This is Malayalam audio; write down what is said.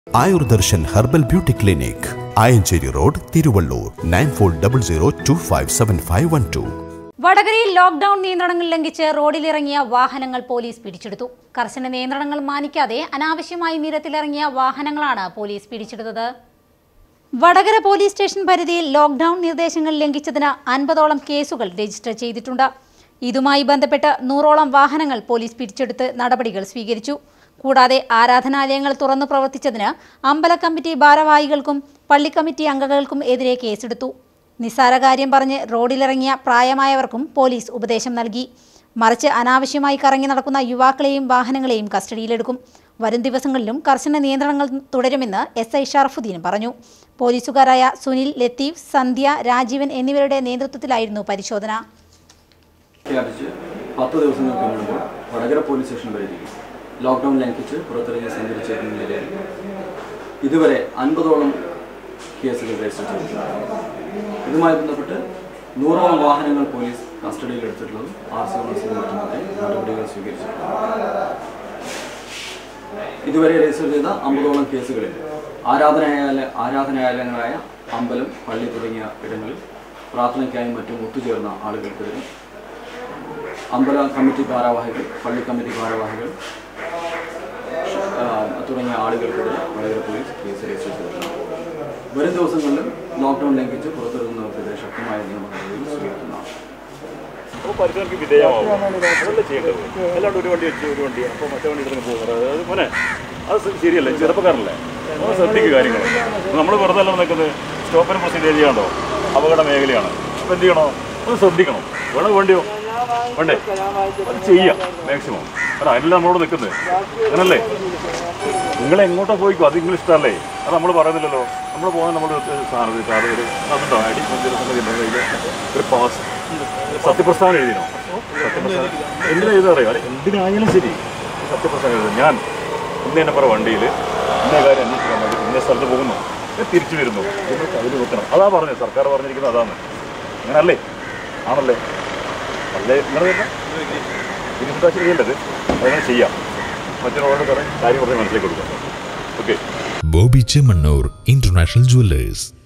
Ayurdarshan herbal beauty clinic Ayancheri road Thiruvallur nine four double zero two five seven five one two വടകരയിൽ ലോക്ഡൌൺ നിയന്ത്രണങ്ങൾ ലംഘിച്ച് റോഡിലിറങ്ങിയ വാഹനങ്ങൾ പോലീസ് പിടിച്ചെടുത്തു കർശന നിയന്ത്രണങ്ങൾ മാനിക്കാതെ അനാവശ്യമായി നിരത്തിലിറങ്ങിയ വാഹനങ്ങളാണ് പോലീസ് പിടിച്ചെടുത്തത് വടകര പോലീസ് സ്റ്റേഷൻ പരിധിയിൽ ലോക്ഡൌൺ നിർദ്ദേശങ്ങൾ ലംഘിച്ചതിന് അൻപതോളം കേസുകൾ രജിസ്റ്റർ ചെയ്തിട്ടുണ്ട് ഇതുമായി ബന്ധപ്പെട്ട് നൂറോളം വാഹനങ്ങൾ പോലീസ് പിടിച്ചെടുത്ത് നടപടികൾ സ്വീകരിച്ചു കൂടാതെ ആരാധനാലയങ്ങൾ തുറന്നു പ്രവർത്തിച്ചതിന് അമ്പല കമ്മിറ്റി ഭാരവാഹികൾക്കും പള്ളി കമ്മിറ്റി അംഗങ്ങൾക്കും എതിരെ കേസെടുത്തു നിസ്സാര കാര്യം പറഞ്ഞ് റോഡിലിറങ്ങിയ പ്രായമായവർക്കും പോലീസ് ഉപദേശം നൽകി മറിച്ച് അനാവശ്യമായി കറങ്ങി നടക്കുന്ന യുവാക്കളെയും വാഹനങ്ങളെയും കസ്റ്റഡിയിലെടുക്കും വരും ദിവസങ്ങളിലും കർശന നിയന്ത്രണങ്ങൾ തുടരുമെന്ന് എസ് ഐ ഷറഫുദ്ദീൻ പറഞ്ഞു പോലീസുകാരായ സുനിൽ ലത്തീഫ് സന്ധ്യ രാജീവൻ എന്നിവരുടെ നേതൃത്വത്തിലായിരുന്നു പരിശോധന പ്രഖ്യാപിച്ച് പത്ത് ദിവസങ്ങൾക്ക് മുൻപ് വടകര പോലീസ് സ്റ്റേഷൻ പരിധിയിൽ ലോക്ക്ഡൗൺ ലംഘിച്ച് പുറത്തിറങ്ങി സഞ്ചരിച്ചിരുന്ന നിലയിൽ ഇതുവരെ അൻപതോളം കേസുകൾ രജിസ്റ്റർ ചെയ്തിട്ടുണ്ട് ഇതുമായി ബന്ധപ്പെട്ട് നൂറോളം വാഹനങ്ങൾ പോലീസ് കസ്റ്റഡിയിൽ എടുത്തിട്ടുള്ളതും ആർ സി ഓണേഴ്സിനും മറ്റുമായി നടപടികൾ സ്വീകരിച്ചിട്ടുണ്ട് ഇതുവരെ രജിസ്റ്റർ ചെയ്ത അമ്പതോളം കേസുകളിൽ ആരാധനാലയ ആരാധനാലയങ്ങളായ അമ്പലം പള്ളി തുടങ്ങിയ ഇടങ്ങളിൽ പ്രാർത്ഥനയ്ക്കായും മറ്റും ഒത്തുചേർന്ന ആളുകൾക്കെതിരെ അമ്പല കമ്മിറ്റി ഭാരവാഹികൾ പള്ളി കമ്മിറ്റി ഭാരവാഹികൾ ആ, തുടങ്ങിയ ആളുകൾക്കെതിരെ വടകര പോലീസ് കേസ് രജിസ്റ്റർ ചെയ്തിട്ടുണ്ട് വരും ദിവസങ്ങളിലും ലോക്ക്ഡൌൺ ലംഘിച്ച് പുറത്തിറങ്ങുന്നവർക്കെതിരെ ശക്തമായ നിയമ നടപടികൾ സ്വീകരിക്കുന്നതാണ് അപ്പോൾ പരിശോധനയ്ക്ക് വിധേയമാവും അതല്ലേ ചെയ്യേണ്ടത് അല്ലാണ്ട് ഒരു വണ്ടി വെച്ച് ഒരു വണ്ടി അപ്പോൾ മറ്റേ വണ്ടി എടുത്ത് പോകുന്നത് അത് മോനെ അത് ശ- ശരിയല്ലേ ചെറുപ്പക്കാരല്ലേ ഒന്ന് ശ്രദ്ധിക്കുക കാര്യങ്ങൾ നമ്മൾ വെറുതെ അല്ല നിൽക്കുന്നത് സ്റ്റോപ്പിന് പ്രൊസീജിയർ ചെയ്യാണ്ടോ അപകട മേഖലയാണ് അപ്പോൾ എന്ത് ചെയ്യണോ ഒന്ന് ശ്രദ്ധിക്കണം വേണോ വേണ്ടിയോ വേണ്ടേ അത് ചെയ്യാം മാക്സിമം കാരണം അതിനല്ല നമ്മളോട് നിൽക്കുന്നത് അങ്ങനല്ലേ നിങ്ങൾ എങ്ങോട്ടാ പോയിക്കോ അത് നിങ്ങൾ ഇഷ്ടമല്ലേ അത് നമ്മൾ പറയുന്നില്ലല്ലോ നമ്മൾ പോകാൻ നമ്മൾ സാധനം കാർ ഒരു അതുണ്ടോ ഐ ഡി കയ്യിൽ ഒരു പാസ് സത്യപ്രസ്ഥാനം എഴുതിനോ സത്യപ്രസ്ഥാനം എന്തിനാ എഴുതാ അറിയോ അല്ലെ എന്തിനായാലും ശരി സത്യപ്രസ്ഥാനം എഴുതും ഞാൻ ഇന്ന് തന്നെ പറ വണ്ടിയിൽ ഇന്ന കാര്യം അന്വേഷിക്കാൻ വേണ്ടി ഇന്ന സ്ഥലത്ത് പോകുന്നു ഞാൻ തിരിച്ചു വരുന്നു നിങ്ങൾക്ക് അതിൽ വെക്കണം അതാ പറഞ്ഞത് സർക്കാർ പറഞ്ഞിരിക്കുന്നത് അതാണ് അങ്ങനല്ലേ ആണല്ലേ അല്ലേ നിങ്ങൾ തിരിച്ചിട്ടാ ശരിയല്ലത് അതങ്ങനെ ചെയ്യാം മറ്റൊരാളോട് കുറേ കാര്യം പറഞ്ഞ് മനസ്സിലേക്ക് കൊടുക്കാം okay Boby Chemmanur international jewellers